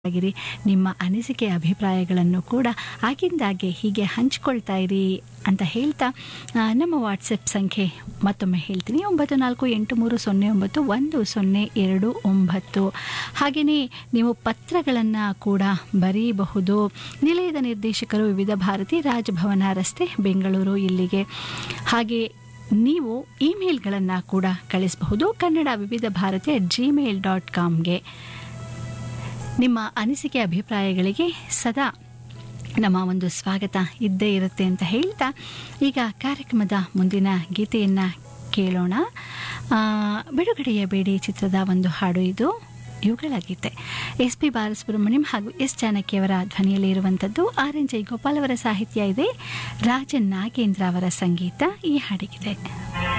ಆಗಿರಿ ನಿಮ್ಮ ಅನಿಸಿಕೆ ಅಭಿಪ್ರಾಯಗಳನ್ನು ಕೂಡ ಆಗಿಂದಾಗೆ ಹೀಗೆ ಹಂಚ್ಕೊಳ್ತಾ ಇರಿ ಅಂತ ಹೇಳ್ತಾ ಆ, ನಮ್ಮ ವಾಟ್ಸಪ್ ಸಂಖ್ಯೆ ಮತ್ತೊಮ್ಮೆ ಹೇಳ್ತೀನಿ ಒಂಬತ್ತು ನಾಲ್ಕು ಎಂಟು ಮೂರು ಸೊನ್ನೆ ಒಂಬತ್ತು ಒಂದು ಸೊನ್ನೆ ಎರಡು ಒಂಬತ್ತು ಹಾಗೆಯೇ ನೀವು ಪತ್ರಗಳನ್ನು ಕೂಡ ಬರೆಯಬಹುದು ನಿಲಯದ ನಿರ್ದೇಶಕರು ವಿವಿಧ ಭಾರತಿ ರಾಜಭವನ ರಸ್ತೆ ಬೆಂಗಳೂರು ಇಲ್ಲಿಗೆ ಹಾಗೆ ನೀವು ಇಮೇಲ್ಗಳನ್ನು ಕೂಡ ಕಳಿಸಬಹುದು Kannada Vividh Bharati at Gmail dot ಕಾಮ್ಗೆ ನಿಮ್ಮ ಅನಿಸಿಕೆ ಅಭಿಪ್ರಾಯಗಳಿಗೆ ಸದಾ ನಮ್ಮ ಒಂದು ಸ್ವಾಗತ ಇದ್ದೇ ಇರುತ್ತೆ ಅಂತ ಹೇಳ್ತಾ ಈಗ ಕಾರ್ಯಕ್ರಮದ ಮುಂದಿನ ಗೀತೆಯನ್ನು ಕೇಳೋಣ ಆ, ಬಿಡುಗಡೆಯ ಬೇಡಿ ಚಿತ್ರದ ಒಂದು ಹಾಡು ಇದು ಇವುಗಳ ಗೀತೆ ಎಸ್ ಪಿ ಬಾಲಸುಬ್ರಹ್ಮಣ್ಯಂ ಹಾಗೂ ಎಸ್ ಜಾನಕಿಯವರ ಧ್ವನಿಯಲ್ಲಿ ಇರುವಂಥದ್ದು ಆರ್ ಎನ್ ಜೈ ಗೋಪಾಲ್ ಅವರ ಸಾಹಿತ್ಯ ಇದೆ ರಾಜನ್ ನಾಗೇಂದ್ರ ಅವರ ಸಂಗೀತ ಈ ಹಾಡಿಗಿದೆ